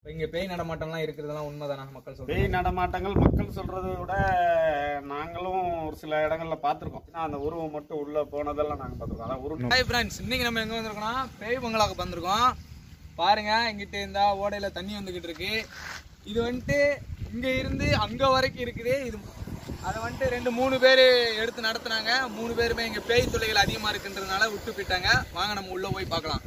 இப்ப இங்க பேய் நடமாட்டம்லாம் இருக்கிறதெல்லாம் உண்மைதானா மக்கள் சொல்றாங்க பேய் நடமாட்டங்கள் மக்கள் சொல்றதை விட நாங்களும் ஒரு சில இடங்கள்ல பார்த்திருக்கோம் ஆனா அந்த உருவம் மட்டும் உள்ள போனதெல்லாம் நாங்க பார்த்திருக்கோம் அதான் உருவம் ஹாய் ஃப்ரெண்ட்ஸ் இன்னைக்கு நம்ம எங்க வந்திருக்கோம்னா பேய் பங்களாக்கு வந்திருக்கோம் பாருங்க இங்கிட்ட இருந்தா ஓடையில தண்ணி வந்துகிட்டு இருக்கு இது வந்துட்டு இங்க இருந்து அங்க வரைக்கும் இருக்குது இது அதை வந்துட்டு ரெண்டு மூணு பேர் எடுத்து நடத்துனாங்க மூணு பேருமே இங்க பேய் தொல்லைகள் அதிகமா இருக்குன்றதுனால விட்டு போயிட்டாங்க வாங்க நம்ம உள்ள போய் பார்க்கலாம்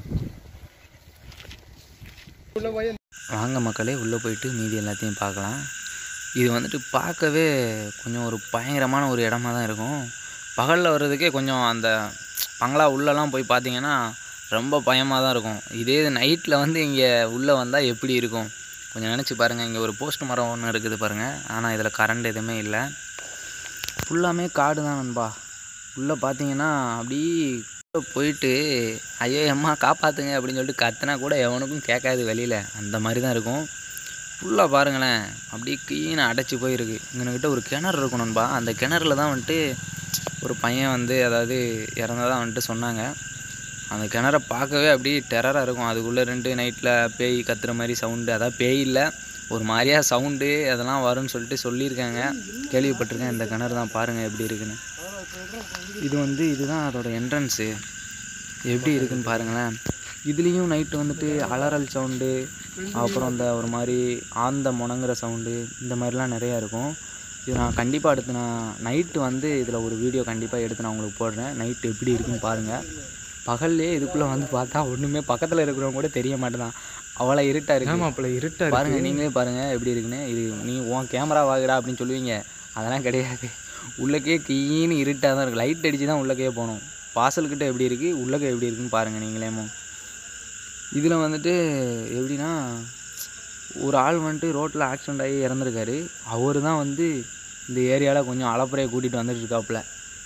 உள்ள போய் வாங்க மக்களே உள்ளே போயிட்டு மீதி எல்லாத்தையும் பார்க்கலாம் இது வந்துட்டு பார்க்கவே கொஞ்சம் ஒரு பயங்கரமான ஒரு இடமா தான் இருக்கும் பகலில் வர்றதுக்கே கொஞ்சம் அந்த பங்களா உள்ளெல்லாம் போய் பார்த்தீங்கன்னா ரொம்ப பயமாக தான் இருக்கும் இதே நைட்டில் வந்து இங்கே உள்ளே வந்தால் எப்படி இருக்கும் கொஞ்சம் நினச்சி பாருங்கள் இங்கே ஒரு போஸ்ட் மரம் ஒன்று இருக்குது பாருங்கள் ஆனால் இதில் கரண்ட் எதுவுமே இல்லை ஃபுல்லாமே காடு தான் நண்பா உள்ளே பார்த்தீங்கன்னா அப்படி உள்ள போயிட்டு ஐயோ அம்மா காப்பாற்றுங்க அப்படின்னு சொல்லிட்டு கத்துனா கூட எவனுக்கும் கேட்காது வெளியில் அந்த மாதிரி தான் இருக்கும் ஃபுல்லாக பாருங்களேன் அப்படியே கீழே அடைச்சி போயிருக்கு இங்கன்னுக்கிட்ட ஒரு கிணறு இருக்கும் நண்பா அந்த கிணறுல தான் வந்துட்டு ஒரு பையன் வந்து அதாவது இறந்ததாக வந்துட்டு சொன்னாங்க அந்த கிணறை பார்க்கவே அப்படியே டெரராக இருக்கும் அதுக்குள்ளே ரெண்டு நைட்டில் பேய் கத்துற மாதிரி சவுண்டு அதான் பேய் இல்லை ஒரு மாதிரியா சவுண்டு அதெல்லாம் வரும்னு சொல்லிட்டு சொல்லியிருக்காங்க கேள்விப்பட்டிருக்கேன் இந்த கிணறு தான் பாருங்கள் எப்படி இருக்குன்னு இது வந்து இதுதான் அதோட என்ட்ரன்ஸு எப்படி இருக்குன்னு பாருங்களேன் இதுலேயும் நைட்டு வந்துட்டு அலறல் சவுண்டு அப்புறம் இந்த ஒரு மாதிரி ஆந்த முணங்குற சவுண்டு இந்த மாதிரிலாம் நிறையா இருக்கும் இது நான் கண்டிப்பாக அடுத்து நான் நைட்டு வந்து இதில் ஒரு வீடியோ கண்டிப்பாக எடுத்து நான் உங்களுக்கு போடுறேன் நைட்டு எப்படி இருக்குன்னு பாருங்கள் பகல்லே இதுக்குள்ளே வந்து பார்த்தா ஒன்றுமே பக்கத்தில் இருக்கிறவங்க கூட தெரிய மாட்டேதான் அவ்வளோ இருட்டாக இருக்கு அப்பல இருட்டா பாருங்க நீங்களே பாருங்க எப்படி இருக்குன்னு இது நீ உன் கேமரா வாங்குடா அப்படின்னு சொல்லுவீங்க அதெல்லாம் கிடையாது உள்ளக்கே கீன்னு இருட்டாக தான் இருக்குது லைட் அடித்து தான் உள்ளக்கே போகணும் வாசல்கிட்ட எப்படி இருக்குது உள்ளக்க எப்படி இருக்குன்னு பாருங்கள் நீங்களேமோ இதில் வந்துட்டு எப்படின்னா ஒரு ஆள் வந்துட்டு ரோட்டில் ஆக்சிடெண்ட் ஆகி இறந்துருக்காரு அவர் தான் வந்து இந்த ஏரியாவில் கொஞ்சம் அளப்புறையை கூட்டிகிட்டு வந்துட்டு இருக்காப்புல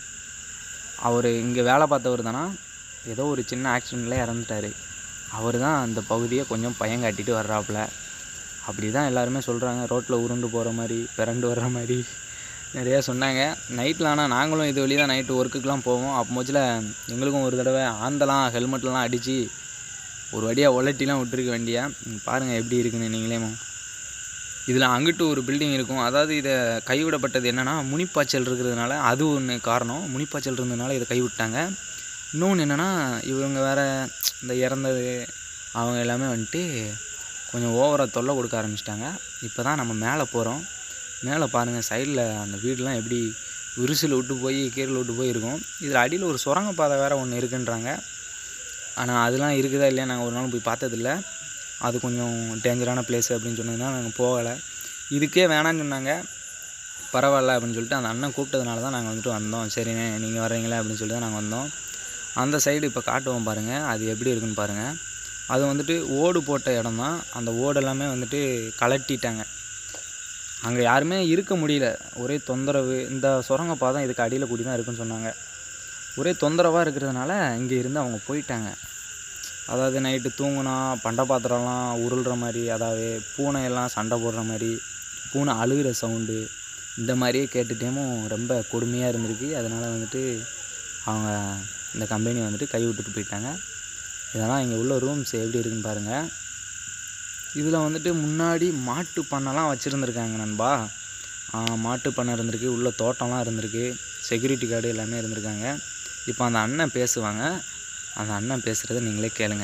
அவர் இங்கே வேலை பார்த்தவர் தானா ஏதோ ஒரு சின்ன ஆக்சிடெண்ட்டில் இறந்துட்டார் அவர் தான் அந்த பகுதியை கொஞ்சம் பயம் காட்டிட்டு வர்றாப்புல அப்படி தான் எல்லாருமே சொல்கிறாங்க ரோட்டில் உருண்டு போகிற மாதிரி பிறண்டு வர்ற மாதிரி நிறையா சொன்னாங்க நைட்டில் ஆனால் நாங்களும் இது வழி தான் நைட்டு ஒர்க்குக்கெலாம் போவோம் அப்போ மோச்சில் எங்களுக்கும் ஒரு தடவை ஆந்தலாம் ஹெல்மெட்லாம் அடித்து ஒரு வழியாக உலட்டிலாம் விட்டுருக்க வேண்டியா பாருங்கள் எப்படி இருக்குன்னு நீங்களேமோ இதில் அங்கிட்டு ஒரு பில்டிங் இருக்கும் அதாவது இதை கைவிடப்பட்டது என்னென்னா முனிப்பாய்ச்சல் இருக்கிறதுனால அது ஒன்று காரணம் முனிப்பாய்ச்சல் இருந்ததுனால இதை கைவிட்டாங்க இன்னொன்று என்னென்னா இவங்க வேற இந்த இறந்தது அவங்க எல்லாமே வந்துட்டு கொஞ்சம் ஓவராக தொல்லை கொடுக்க ஆரம்பிச்சிட்டாங்க இப்போ தான் நம்ம மேலே போகிறோம் மேலே பாருங்கள் சைடில் அந்த வீடெலாம் எப்படி விரிசில் விட்டு போய் கீரில் விட்டு போய் இருக்கும் இதில் அடியில் ஒரு சுரங்கப்பாதை வேறு ஒன்று இருக்குன்றாங்க ஆனால் அதெல்லாம் இருக்குதா இல்லையா நாங்கள் ஒரு நாள் போய் பார்த்ததில்ல அது கொஞ்சம் டேஞ்சரான பிளேஸ் அப்படின்னு சொன்னதுனால நாங்கள் போகலை இதுக்கே வேணான்னு சொன்னாங்க பரவாயில்ல அப்படின்னு சொல்லிட்டு அந்த அண்ணன் கூப்பிட்டதுனால தான் நாங்கள் வந்துட்டு வந்தோம் சரிண்ணே நீங்கள் வர்றீங்களே அப்படின்னு சொல்லிட்டு தான் நாங்கள் வந்தோம் அந்த சைடு இப்போ காட்டுவோம் பாருங்கள் அது எப்படி இருக்குன்னு பாருங்கள் அது வந்துட்டு ஓடு போட்ட இடம் தான் அந்த ஓடு எல்லாமே வந்துட்டு கலட்டிட்டாங்க அங்கே யாருமே இருக்க முடியல ஒரே தொந்தரவு இந்த சுரங்கப்பாதை இதுக்கு அடியில் கூடி தான் இருக்குன்னு சொன்னாங்க ஒரே தொந்தரவாக இருக்கிறதுனால இங்கே இருந்து அவங்க போயிட்டாங்க அதாவது நைட்டு தூங்குனா பண்டை பாத்திரம்லாம் உருள்ற மாதிரி அதாவது பூனை எல்லாம் சண்டை போடுற மாதிரி பூனை அழுகிற சவுண்டு இந்த மாதிரியே கேட்டுட்டேமும் ரொம்ப கொடுமையாக இருந்திருக்கு அதனால் வந்துட்டு அவங்க இந்த கம்பெனி வந்துட்டு கை விட்டுட்டு போயிட்டாங்க இதெல்லாம் இங்கே உள்ள ரூம்ஸ் எப்படி இருக்குன்னு பாருங்கள் இதில் வந்துட்டு முன்னாடி மாட்டு பண்ணைலாம் வச்சுருந்துருக்காங்க நண்பா ஆ, மாட்டு பண்ணை இருந்திருக்கு உள்ள தோட்டம்லாம் இருந்திருக்கு செக்யூரிட்டி கார்டு எல்லாமே இருந்திருக்காங்க இப்போ அந்த அண்ணன் பேசுவாங்க அந்த அண்ணன் பேசுகிறத நீங்களே கேளுங்க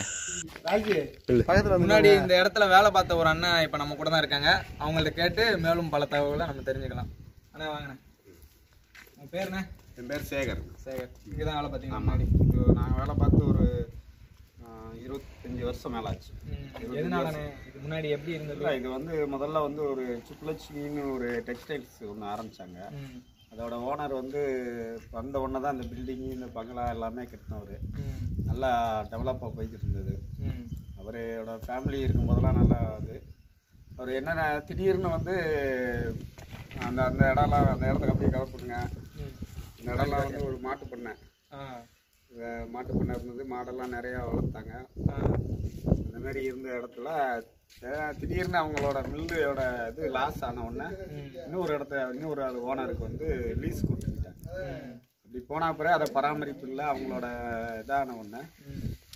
முன்னாடி இந்த இடத்துல வேலை பார்த்த ஒரு அண்ணன் இப்ப நம்ம கூட தான் இருக்காங்க அவங்கள்ட்ட கேட்டு மேலும் பல தகவல்களை நம்ம தெரிஞ்சுக்கலாம் அண்ணா வாங்கண்ணே உங்க பேர் என்ன என் பேர் சேகர் சேகர் இங்கே தான் வேலை பார்த்தீங்களா முன்னாடி இது நாங்கள் வேலை பார்த்து ஒரு ஆ, இருபத்தஞ்சி வருஷம் மேல ஆச்சு ம், எதனாலண்ணே இது முன்னாடி எப்படி இருந்தது இல்ல, இது வந்து முதல்ல வந்து ஒரு சுப்புலட்சுமின்னு ஒரு டெக்ஸ்டைல்ஸ் ஒன்று ஆரம்பிச்சாங்க ம், அதோட ஓனர் வந்து வந்த உடனே தான் இந்த பில்டிங்கு இந்த பங்களா எல்லாமே கட்டினவர் ம், நல்லா டெவலப்பாக போய்கிட்டு இருந்தது ம், அவரோட ஃபேமிலி இருக்கும்போதெல்லாம் நல்லா இது அவர் என்னென்ன திடீர்னு வந்து அந்த அந்த இடம்லாம் அந்த இடத்துக்கு அப்படியே கவர் பண்ணுங்க ம். இந்த இடம்லாம் வந்து ஒரு மாட்டு பண்ணை ஆ, இந்த மாட்டு பண்ணை இருந்தது மாடெல்லாம் நிறையா வளர்த்தாங்க ஆ, அந்த மாதிரி இருந்த இடத்துல அஹ், திடீர்னு அவங்களோட மில்லோட இது லாஸ் ஆன உடனே இன்னொரு இடத்த இன்னொரு அது ஓனருக்கு வந்து லீஸ் கொடுத்துட்டாங்க ம், அப்படி போன பிறகு அதை பராமரிப்பு இல்லை அவங்களோட இதான உடனே ம்,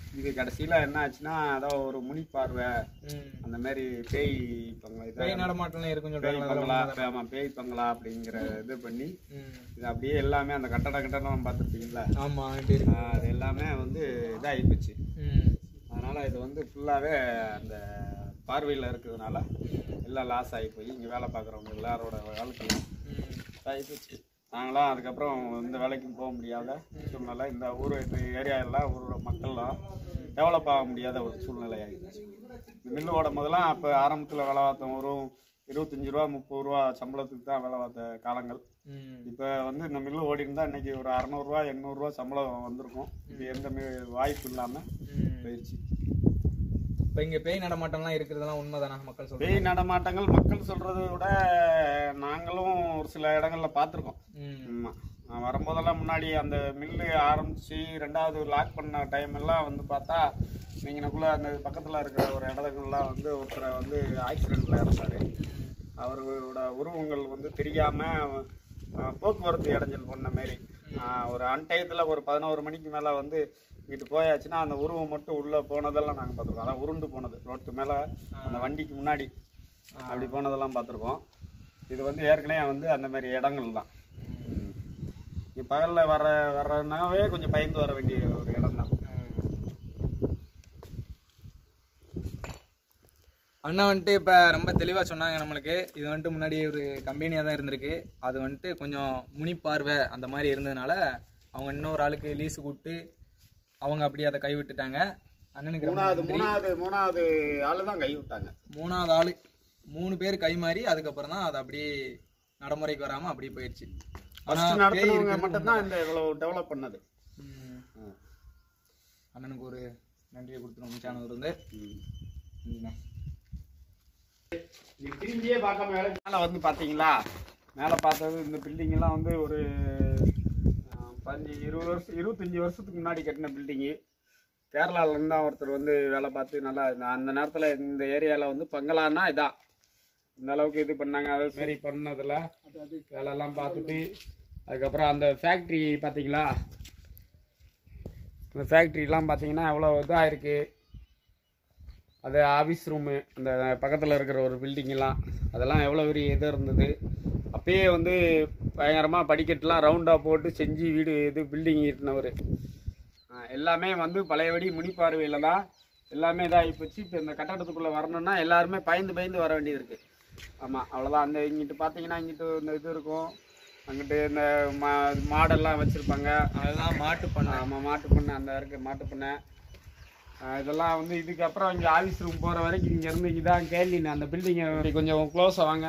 இது கடைசியில என்ன ஆச்சுன்னா அதான் ஒரு முனி பார்வை ம். அந்த மாதிரி பேய் பங்களா பேய் இதை நடமாட்டம்லாம் இருக்குன்னு பேய் சொல்றாங்க பங்களா ஆமா பேய் பங்களா அப்படிங்கிற இது பண்ணி ம். இது அப்படியே எல்லாமே அந்த கட்டட கட்டடம் பார்த்துருப்பீங்களா ஆமா இப்படி இருக்கு அது எல்லாமே வந்து இதாகி போச்சு ம். அதனால இது வந்து ஃபுல்லாகவே அந்த பார்வையில் இருக்கிறதுனால எல்லாம் லாஸ் ஆகி போய் இங்கே வேலை பார்க்குறவங்க எல்லாரோட வாழ்க்கையும் ம். ஆகி போச்சு நாங்களாம் அதுக்கப்புறம் எந்த வேலைக்கும் போக முடியாத சூழ்நிலை இந்த ஊர் இந்த ஏரியா எல்லாம் ஊரோட மக்கள்லாம் டெவலப் ஆக முடியாத ஒரு சூழ்நிலை ஆகிடுச்சு இந்த மில்லு ஓடும் போதெல்லாம் அப்போ ஆரம்பத்தில் வேலை பார்த்தோம் ஒரு இருபத்தஞ்சி ரூபா முப்பது ரூபா சம்பளத்துக்கு தான் வேலை பார்த்த காலங்கள் ம். இப்போ வந்து இந்த மில்லு ஓடி இருந்தால் இன்னைக்கு ஒரு அறநூறுவா எண்ணூறுரூவா சம்பளம் வந்திருக்கும் இது எந்த மி- வாய்ப்பு இல்லாமல் ம். போயிடுச்சு இப்ப இங்க பேய் நடமாட்டம்லாம் இருக்கிறதெல்லாம் உண்மைதானா மக்கள் சொல்றாங்க பேய் நடமாட்டங்கள் மக்கள் சொல்றதை விட நாங்களும் ஒரு சில இடங்கள்ல பார்த்துருக்கோம் ம். ஆமா நான் வரும்போதெல்லாம் முன்னாடி அந்த மில்லு ஆரம்பிச்சு ரெண்டாவது லாக் பண்ண டைம் எல்லாம் வந்து பார்த்தா நீங்கனக்குள்ள அந்த பக்கத்துல இருக்கிற ஒரு இடங்கள்லாம் வந்து ஒருத்தரை வந்து ஆக்சிடென்ட்ல இறந்தாரு அவரோட உருவங்கள் வந்து தெரியாம அஹ், போக்குவரத்து இடைஞ்சல் பண்ண மாரி அஹ், ஒரு அன்டயத்துல ஒரு பதினோரு மணிக்கு மேல வந்து இங்கிட்டு போயாச்சுன்னா அந்த உருவம் மட்டும் உள்ள போனதெல்லாம் நாங்க பார்த்துருக்கோம் அதான் உருண்டு போனது ரோட்டு மேல அந்த வண்டிக்கு முன்னாடி அப்படி போனதெல்லாம் பார்த்துருக்கோம் இது வந்து ஏற்கனவே வந்து அந்த மாதிரி இடங்கள் தான் இங்க பகல்ல வர வர்றதுனாவே கொஞ்சம் பயந்து வர வேண்டிய ஒரு இடம் தான் அண்ணா வந்துட்டு இப்போ ரொம்ப தெளிவாக சொன்னாங்க நம்மளுக்கு இது வந்துட்டு முன்னாடி ஒரு கம்பெனியாக தான் இருந்திருக்கு அது வந்துட்டு கொஞ்சம் முனிப்பார்வை அந்த மாதிரி இருந்ததுனால அவங்க இன்னொரு ஆளுக்கு லீஸு கூப்பிட்டு அவங்க அப்படியே அதை கைவிட்டுட்டாங்க அண்ணனுக்கு ரொம்ப மூணாவது நன்றி. மூணாவது மூணாவது ஆளு தான் கை விட்டாங்க மூணாவது ஆளு மூணு பேர் கை மாறி அதுக்கப்புறம் தான் அது அப்படியே நடைமுறைக்கு வராமல் அப்படியே போயிடுச்சு ஆனா ஃபர்ஸ்ட் பேய் நடத்துனவங்க இருக்கிறது மட்டும்தான் இந்த இவ்வளவு டெவலப் பண்ணது ம். ம். அண்ணனுக்கு ஒரு நன்றியை கொடுத்துருவோம் சேனல் இருந்து ம். நன்றிண்ணா. நீங்க திரும்பியே பார்க்காம வேலை மேலே வந்து பார்த்தீங்களா மேலே பார்த்தது இந்த பில்டிங் எல்லாம் வந்து ஒரு அஹ், பதினஞ்சு இருபது வருஷம் இருபத்தஞ்சி வருஷத்துக்கு முன்னாடி கட்டின பில்டிங்கு கேரளால இருந்து தான் ஒருத்தர் வந்து வேலை பார்த்து நல்லா இந்த- அந்த நேரத்தில் இந்த ஏரியாவில் வந்து பங்களான்னா இதான் இந்த அளவுக்கு இது பண்ணாங்க அது சரி பண்ணதில் வேலையெல்லாம் பார்த்துட்டு அதுக்கப்புறம் அந்த ஃபேக்ட்ரி பார்த்தீங்களா அந்த ஃபேக்ட்ரிலாம் பார்த்தீங்கன்னா எவ்வளோ இதாக இருக்குது அது ஆஃபீஸ் ரூமு அந்த பக்கத்தில் இருக்கிற ஒரு பில்டிங்கெல்லாம் அதெல்லாம் எவ்வளோ பெரிய இது இருந்தது அப்பயே வந்து பயங்கரமாக படிக்கட்டுலாம் ரவுண்டாக போட்டு செஞ்சு வீடு இது பில்டிங் ஈட்டினவர் எல்லாமே வந்து பழையபடி முனிப்பார்வையில் தான் எல்லாமே இதாகி போச்சு இப்போ இந்த கட்டடத்துக்குள்ளே வரணும்னா எல்லாருமே பயந்து பயந்து வர வேண்டியது இருக்குது ஆமாம் அவ்வளோதான் அந்த இங்கிட்டு பார்த்தீங்கன்னா இங்கிட்டு இந்த இது இருக்கும் அங்கிட்டு இந்த மா மாடெல்லாம் வச்சுருப்பாங்க அதுதான் மாட்டு பண்ண ஆமாம் மாட்டு பண்ணை அந்த இருக்கு மாட்டு பண்ணை ஆஹ் இதெல்லாம் வந்து இதுக்கப்புறம் இங்கே ஆஃபீஸ் ரூம் போகிற வரைக்கும் இங்கே இருந்து இதான் கேள்வின்னு அந்த பில்டிங்கை கொஞ்சம் க்ளோஸாக வாங்க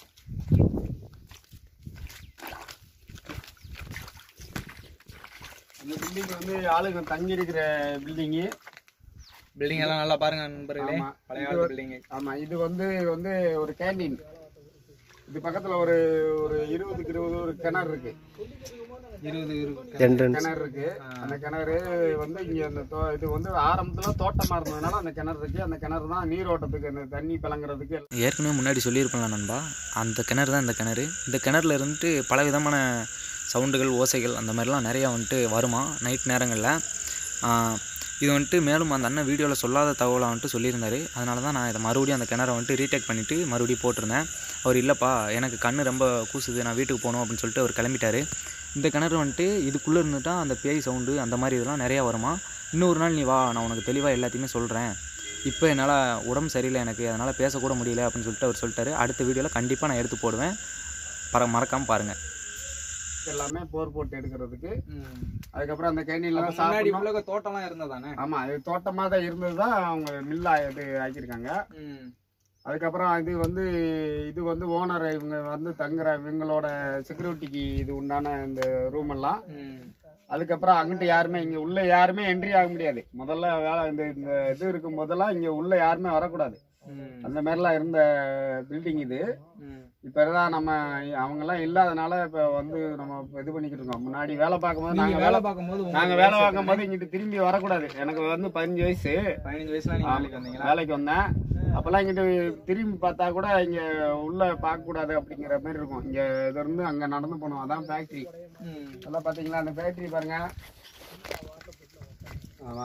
அந்த பில்டிங் வந்து ஆளுங்க தங்கி இருக்கிற பில்டிங்கு பில்டிங் எல்லாம் நல்லா பாருங்க நண்பர்களே ஆமா. பழைய காலத்து பில்டிங் ஆமாம் இது வந்து வந்து ஒரு கேண்டீன் இது பக்கத்தில் ஒரு ஒரு இருபதுக்கு இருபது ஒரு கிணறு இருக்கு இருபது இருபது கிணறு இருக்கு அந்த கிணறு வந்து இங்க அந்த தோ- இது வந்து ஆரம்பத்துல தோட்டமா இருந்ததுனால அந்த கிணறு இருக்கு அந்த கிணறு தான் நீரோட்டத்துக்கு அந்த தண்ணி பிளங்குறதுக்கு ஏற்கனவே முன்னாடி சொல்லியிருப்பேன்ல நண்பா அந்த கிணறு தான் இந்த கிணறு இந்த கிணறுல இருந்துட்டு பல விதமான சவுண்டுகள் ஓசைகள் அந்த மாதிரிலாம் நிறையா வந்துட்டு வருமா நைட் நேரங்களில் இது வந்துட்டு மேலும் அந்த அண்ணன் வீடியோவில் சொல்லாத தகவலை வந்துட்டு சொல்லியிருந்தாரு அதனால தான் நான் இதை மறுபடியும் அந்த கிணறை வந்துட்டு ரீடேக் பண்ணிவிட்டு மறுபடியும் போட்டிருந்தேன் அவர் இல்லைப்பா எனக்கு கண்ணு ரொம்ப கூசுது நான் வீட்டுக்கு போகணும் அப்படின்னு சொல்லிட்டு அவர் கிளம்பிட்டாரு இந்த கிணறு வந்துட்டு இதுக்குள்ளே இருந்துட்டா அந்த பேய் சவுண்டு அந்த மாதிரி இதெல்லாம் நிறையா வருமா இன்னொரு நாள் நீ வா நான் உனக்கு தெளிவாக எல்லாத்தையுமே சொல்கிறேன் இப்போ என்னால் உடம்பு சரியில்லை எனக்கு அதனால் பேசக்கூட முடியல அப்படின்னு சொல்லிட்டு அவர் சொல்லிட்டாரு அடுத்த வீடியோவில் கண்டிப்பாக நான் எடுத்து போடுவேன் பர மறக்காமல் பாருங்கள் எல்லாமே போர் போட்டு எடுக்கிறதுக்கு அதுக்கப்புறம் அந்த கேண்டீன்ல தான் முன்னாடி சாப்பிடணும் உலக தோட்டம்லாம் இருந்ததானே ஆமா இது தோட்டமா தான் இருந்தது தான் அவங்க மில்லா இது ஆக்கியிருக்காங்க அதுக்கப்புறம் இது வந்து இது வந்து ஓனர் இவங்க வந்து தங்குற இவங்களோட செக்யூரிட்டிக்கு இது உண்டான இந்த ரூம் எல்லாம் அதுக்கப்புறம் அங்கிட்டு யாருமே இங்க உள்ள யாருமே என்ட்ரி ஆக முடியாது முதல்ல வேலை இந்த இந்த இது இருக்கும் போதெல்லாம் இங்க உள்ள யாருமே வரக்கூடாது அந்த மாதிரிலாம் இருந்த பில்டிங் இது இப்ப தான் நம்ம அவங்க எல்லாம் இல்லாதனால இப்ப வந்து நம்ம இப்ப இது பண்ணிக்கிட்டு இருக்கோம் முன்னாடி வேலை பார்க்கும்போது நீங்க நாங்க வேலை வேலை பார்க்கும்போது நாங்க உங்களுக்கு வேலை பார்க்கும்போது இங்கிட்டு திரும்பி வரக்கூடாது எனக்கு வந்து பதினஞ்சு வயசு பதினஞ்சு வயசுல நீங்க வேலைக்கு வந்தீங்களா வேலைக்கு வந்தேன் அப்பெல்லாம் இங்கிட்டு திரும்பி பார்த்தா கூட இங்க உள்ள பார்க்க கூடாது அப்படிங்கிற மாதிரி இருக்கும் இங்க இது இருந்து அங்க நடந்து போனோம் அதான் ஃபேக்டரி ம். எல்லாம் பாத்தீங்களா அந்த ஃபேக்டரி பாருங்க ஆமா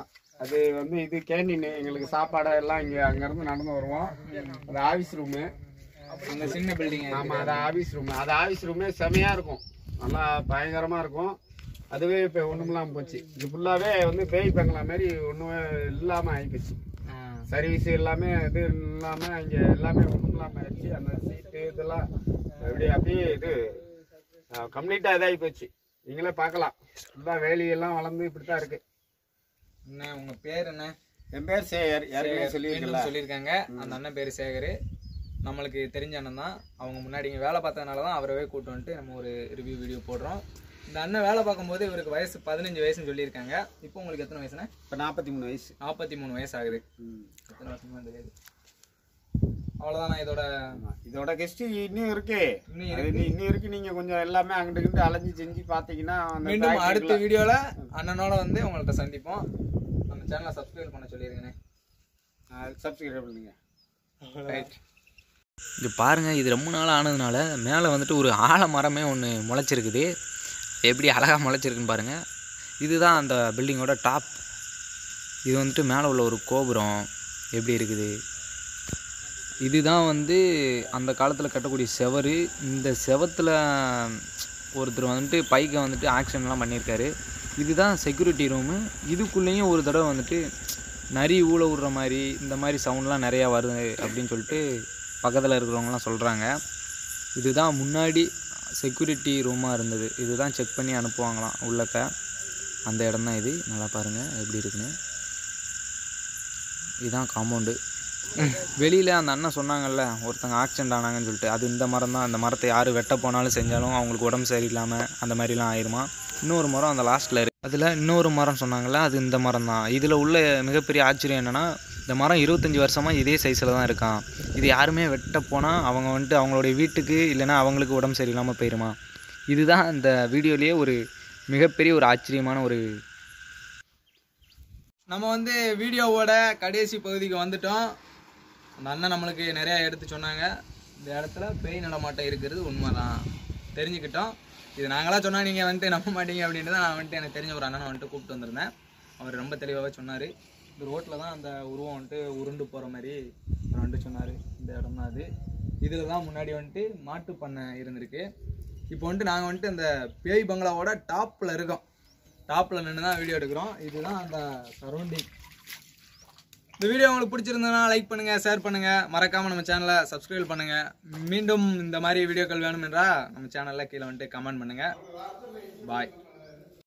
அது வந்து இது கேண்டீன் எங்களுக்கு சாப்பாடு எல்லாம் இங்க அங்க இருந்து நடந்து வருவோம் அது ஆபீஸ் ரூமு அந்த சின்ன பில்டிங் ஆமா அது ஆபீஸ் ரூம் அது ஆபீஸ் ரூமே செமையா இருக்கும் நல்லா பயங்கரமா இருக்கும் அதுவே இப்ப ஒண்ணுமில்லாம போச்சு இது ஃபுல்லாவே வந்து பேய் பங்களா மாதிரி ஒண்ணுமே இல்லாம ஆயிப்போச்சு சர்வீஸ் எல்லாமே இது இல்லாம இங்க எல்லாமே ஒண்ணுமில்லாம ஆயிடுச்சு அந்த சீட்டு இதெல்லாம் அப்படியே அப்படியே இது கம்ப்ளீட்டா இதாகி போச்சு நீங்களே பார்க்கலாம் ஃபுல்லா வேலியெல்லாம் வளர்ந்து இப்படித்தான் இருக்கு என்ன உங்க பேர் என்ன என் பேர் சேகர் ஏற்கனவே சொல்லியிருக்கல மீண்டும் சொல்லியிருக்காங்க அந்த அண்ணன் பேர் சேகர் நம்மளுக்கு தெரிஞ்ச அண்ணன் தான் அவங்க முன்னாடி இங்கே வேலை பார்த்ததுனால தான் அவரவே கூட்டு வந்துட்டு நம்ம ஒரு ரிவ்யூ வீடியோ போடுறோம் இந்த அண்ணன் வேலை பார்க்கும்போது இவருக்கு வயசு பதினஞ்சு வயசுன்னு சொல்லியிருக்காங்க இப்போ உங்களுக்கு எத்தனை வயசுண்ணே இப்ப நாற்பத்தி மூணு வயசு நாற்பத்தி மூணு வயசு ஆகுது எத்தனை வருஷமா தெரியாது அவ்வளோதான் இதோட ஆமா. இதோட கெஸ்ட் இன்னும் இருக்கு இன்னும் அது இன்னும் இன்னும் இருக்கு நீங்க கொஞ்சம் எல்லாமே அங்கிட்டு இங்கிட்டு அலைஞ்சு செஞ்சு பாத்தீங்கன்னா அந்த மீண்டும் factory அடுத்த வீடியோவில் அண்ணனோட வந்து உங்கள்கிட்ட சந்திப்போம் நம்ம சேனலை சப்ஸ்கிரைப் பண்ண சொல்லிடுங்கண்ணே ஆ, சப்ஸ்கிரைப் பண்ணுங்க ரைட் இது பாருங்கள் இது ரொம்ப நாள் ஆனதுனால மேலே வந்துட்டு ஒரு ஆலமரமே ஒன்று முளைச்சிருக்குது எப்படி அழகாக முளைச்சிருக்குன்னு பாருங்கள் இதுதான் அந்த பில்டிங்கோட டாப் இது வந்துட்டு மேலே உள்ள ஒரு கோபுரம் எப்படி இருக்குது இதுதான் வந்து அந்த காலத்தில் கட்டக்கூடிய செவரு இந்த செவத்தில் ஒருத்தர் வந்துட்டு பைக்கை வந்துட்டு ஆக்ஷன்லாம் பண்ணியிருக்காரு இதுதான் செக்யூரிட்டி ரூமு இதுக்குள்ளேயும் ஒரு தடவை வந்துட்டு நரி ஊழ விடுற மாதிரி இந்த மாதிரி சவுண்ட்லாம் நிறையா வருது அப்படின்னு சொல்லிட்டு பக்கத்தில் இருக்கிறவங்கலாம் சொல்கிறாங்க இதுதான் முன்னாடி செக்யூரிட்டி ரூமாக இருந்தது இதுதான் செக் பண்ணி அனுப்புவாங்களாம் உள்ளக்க அந்த இடம் தான் இது நல்லா பாருங்கள் எப்படி இருக்குன்னு இதுதான் காம்பவுண்டு வெளியில் அந்த அண்ணன் சொன்னாங்கல்ல ஒருத்தங்க ஆக்சிடென்ட் ஆனாங்கன்னு சொல்லிட்டு அது இந்த மரம் தான் அந்த மரத்தை யார் வெட்ட போனாலும் செஞ்சாலும் அவங்களுக்கு உடம்பு சரியில்லாமல் அந்த மாதிரிலாம் ஆயிருமா இன்னொரு மரம் அந்த லாஸ்ட்டில் இருக்கு அதில் இன்னொரு மரம் சொன்னாங்கல்ல அது இந்த மரம் தான் இதில் உள்ள மிகப்பெரிய ஆச்சரியம் என்னென்னா இந்த மரம் இருபத்தஞ்சி வருஷமாக இதே சைஸில் தான் இருக்கான் இது யாருமே வெட்ட போனால் அவங்க வந்துட்டு அவங்களுடைய வீட்டுக்கு இல்லைன்னா அவங்களுக்கு உடம்பு சரியில்லாமல் போயிருமா இதுதான் இந்த வீடியோலேயே ஒரு மிகப்பெரிய ஒரு ஆச்சரியமான ஒரு நம்ம வந்து வீடியோவோட கடைசி பகுதிக்கு வந்துட்டோம் அந்த அண்ணன் நம்மளுக்கு நிறைய எடுத்து சொன்னாங்க இந்த இடத்துல பேய் நடமாட்டம் இருக்கிறது உண்மைதான் தெரிஞ்சுக்கிட்டோம் இது நாங்களா சொன்னால் நீங்கள் வந்துட்டு நம்ப மாட்டீங்க அப்படின்ட்டு தான் நான் வந்துட்டு எனக்கு தெரிஞ்ச ஒரு அண்ணனை வந்துட்டு கூப்பிட்டு வந்திருந்தேன் அவர் ரொம்ப தெளிவாகவே சொன்னார் இந்த ரோட்டில் தான் அந்த உருவம் வந்துட்டு உருண்டு போகிற மாதிரி அவர் வந்துட்டு சொன்னார் இந்த இடம் தான் அது இதில் தான் முன்னாடி வந்துட்டு மாட்டு பண்ணை இருந்திருக்கு இப்போ வந்துட்டு நாங்கள் வந்துட்டு அந்த பேய் பங்களாவோட டாப்பில் இருக்கோம் டாப்பில் நின்று தான் வீடியோ எடுக்கிறோம் இதுதான் அந்த சரௌண்டிங் இந்த வீடியோ உங்களுக்கு பிடிச்சிருந்ததுன்னா லைக் பண்ணுங்க ஷேர் பண்ணுங்க மறக்காம நம்ம சேனலை சப்ஸ்கிரைப் பண்ணுங்க மீண்டும் இந்த மாதிரி வீடியோக்கள் வேணும் என்றா நம்ம சேனல்ல கீழே வந்துட்டு கமெண்ட் பண்ணுங்க பாய்